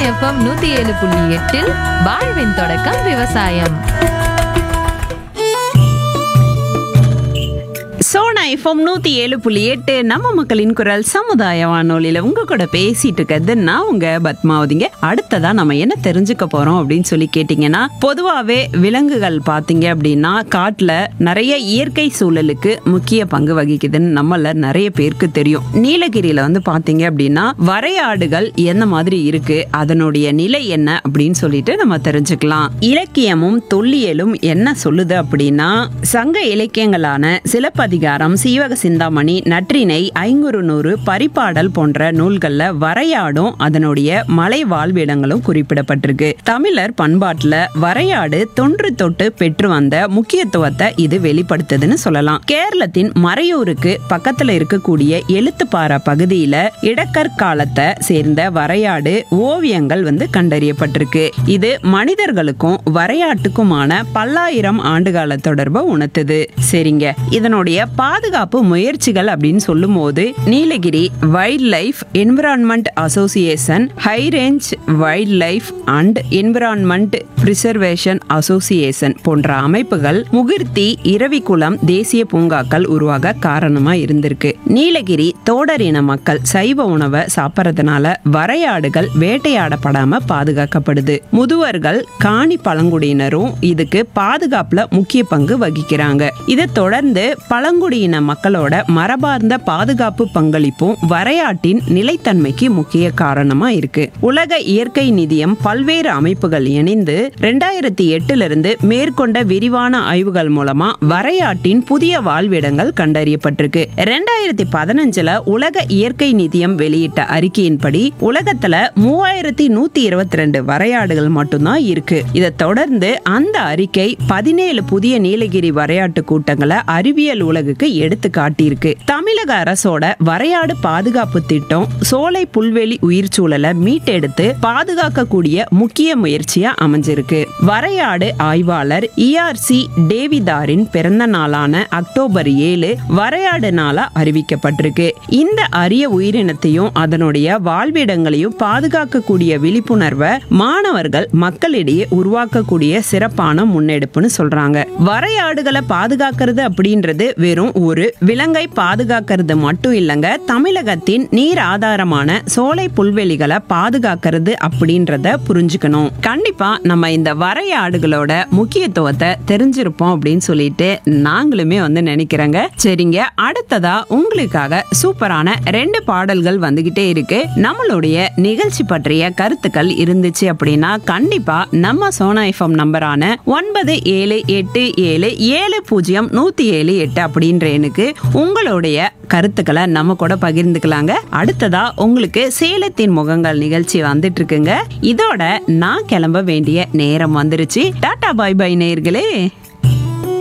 FM நூத்தி ஏழு புள்ளி எட்டில் வாழ்வின் தொடக்கம் விவசாயம் சோனா எஃப்எம் நூத்தி ஏழு புள்ளி எட்டு நம்ம மக்களின் குரல் சமுதாய வானொலியில உங்க கூட பேசிட்டு இருக்கிறது நான் உங்க பத்மாவதிங்க அடுத்ததா நம்ம என்ன தெரிஞ்சுக்க போறோம் அப்படின்னு சொல்லி கேட்டீங்கன்னா பொதுவாவே விலங்குகள் பாத்தீங்க அப்படின்னா காட்டுல நிறைய இயற்கை சூழலுக்கு முக்கிய பங்கு வகிக்குதுன்னு நம்மள நிறைய பேருக்கு தெரியும் நீலகிரியில வந்து பாத்தீங்க அப்படின்னா வரையாடுகள் என்ன மாதிரி இருக்கு அதனுடைய நிலை என்ன அப்படின்னு சொல்லிட்டு நம்ம தெரிஞ்சுக்கலாம் இலக்கியமும் தொல்லியலும் என்ன சொல்லுது அப்படின்னா சங்க இலக்கியங்களான சிலப்பதிகாரம் சீவக சிந்தாமணி நற்றினை ஐங்குறுநூறு பரிபாடல் போன்ற நூல்கள்ல வரையாடும் அதனுடைய மலை வாழ்விடங்களும் குறிப்பிடப்பட்டிருக்கு தமிழர் பண்பாட்டுல வரையாடு தொன்று தொட்டு பெற்று வந்த முக்கியத்துவத்தை இது வெளிப்படுத்துதுன்னு சொல்லலாம் கேரளத்தின் மறையூருக்கு பக்கத்துல இருக்கக்கூடிய எழுத்துப்பாறை பகுதியில இடக்கற்காலத்தை சேர்ந்த வரையாடு ஓவியங்கள் வந்து கண்டறியப்பட்டிருக்கு இது மனிதர்களுக்கும் வரையாட்டுக்குமான பல்லாயிரம் ஆண்டுகால தொடர்பை உணர்த்துது சரிங்க இதனுடைய பாதுகாப்பு முயற்சிகள் அப்படின்னு சொல்லும் போது Nilgiri wildlife environment association high range wildlife and environment preservation association போன்ற அமைப்புகள் முகிர்த்தி இரவிக்குளம் தேசிய பூங்காக்கள் உருவாக காரணமா இருந்திருக்கு நீலகிரி தோடர் இன மக்கள் சைவ உணவை சாப்பிட்றதுனால வரையாடுகள் வேட்டையாடப்படாம பாதுகாக்கப்படுது முதுவர்கள் காணி பழங்குடியினரும் இதுக்கு பாதுகாப்புல முக்கிய பங்கு வகிக்கிறாங்க இதை தொடர்ந்து பழங்குடியின மக்களோட மரபார்ந்த பாதுகாப்பு பங்களிப்பும் வரையாட்டின் நிலைத்தன்மைக்கு முக்கிய காரணமா இருக்கு உலக இயற்கை நிதியம் பல்வேறு அமைப்புகள் இணைந்து ரெண்டாயிரத்தி எட்டுல இருந்து மேற்கொண்ட விரிவான ஆய்வுகள் மூலமா வரையாட்டின் புதிய வாழ்விடங்கள் கண்டறியப்பட்டிருக்கு ரெண்டாயிரத்தி பதினஞ்சுல உலக இயற்கை நிதியம் வெளியிட்ட அறிக்கையின்படி உலகத்துல மூவாயிரத்தி நூத்தி இருபத்தி ரெண்டு வரையாடுகள் மட்டும்தான் இருக்கு இதை தொடர்ந்து அந்த அறிக்கை பதினேழு புதிய நீலகிரி வரையாட்டு கூட்டங்களை அறிவியல் உலகுக்கு எடுத்து காட்டியிருக்கு தமிழக அரசோட வரையாடு பாதுகாப்பு திட்டம் சோலை புல்வெளி உயிர் சூழலை மீட்டெடுத்து பாதுகாக்கக்கூடிய முக்கிய முயற்சியா அமைஞ்சிருக்கு வரையாடு ஆய்வாளர் இஆர்சி டேவிதாரின் பிறந்த நாளான அக்டோபர் ஏழு வரையாடு நாளா அறிவிக்கப்பட்டிருக்கு இந்த அரிய உயிரினத்தையும் அதனுடைய வாழ்விடங்களையும் பாதுகாக்கக்கூடிய விழிப்புணர்வை மாணவர்கள் மக்களிடையே உருவாக்கக்கூடிய சிறப்பான முன்னெடுப்புன்னு சொல்றாங்க வரையாடுகளை பாதுகாக்கிறது அப்படின்றது வெறும் ஒரு விலங்கை பாதுகாக்கிறது மட்டும் இல்லைங்க தமிழகத்தின் நீர் ஆதாரமான சோலை புல்வெளிகளை பாதுகாக்கிறது அப்படின்றத புரிஞ்சுக்கணும் கண்டிப்பா நம்ம இந்த வரையாடுகளோட முக்கியத்துவத்தை தெரிஞ்சிருப்போம் அப்படின்னு சொல்லிட்டு நாங்களுமே வந்து நினைக்கிறேங்க சரிங்க அடுத்ததா உங்களுக்காக சூப்பரான ரெண்டு பாடல்கள் வந்துகிட்டே இருக்கு நம்மளுடைய நிகழ்ச்சி பற்றிய கருத்துக்கள் இருந்துச்சு அப்படின்னா கண்டிப்பா நம்ம சோனா எஃப்எம் நம்பரான ஒன்பது ஏழு எட்டு ஏழு ஏழு பூஜ்ஜியம் நூத்தி ஏழு எட்டு அப்படின்ற எண்ணுக்கு உங்களுடைய கருத்துக்களை நம்ம கூட பகிர்ந்துக்கலாங்க அடுத்ததா உங்களுக்கு சேலத்தின் முகங்கள் நிகழ்ச்சி வந்துட்டு இருக்குங்க இதோட நான் கிளம்ப வேண்டிய நேரம் வந்துருச்சு டாடா பாய் பாய் நேயர்களே